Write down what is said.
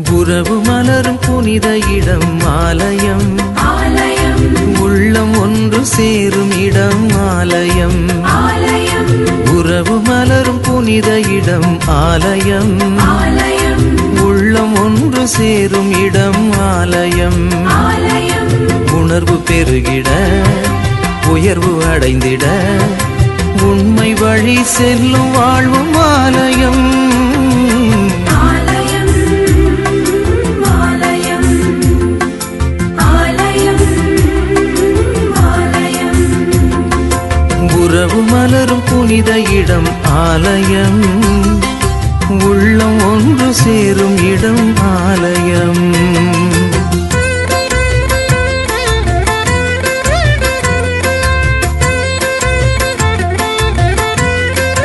உறவு மலரும் புனித இடம் ஆலயம் ஆலயம் உள்ளம் ஒன்று சேரும் இடம் ஆலயம் ஆலயம் உறவு மலரும் புனித இடம் ஆலயம் ஆலயம் உள்ளம் ஒன்று சேரும் இடம் ஆலயம் ஆலயம் உணர்வு பெருகிட உயர்வு அடைந்திட உண்மை வழி செல்லும் வாழ்வும் ஆலயம் ஆலயம் ஆலயம் ஆலயம் ஆலயம் உறவு மலரும் புனித இடம் ஆலயம் உள்ளம் ஒன்று சேரும் இடம் ஆலயம்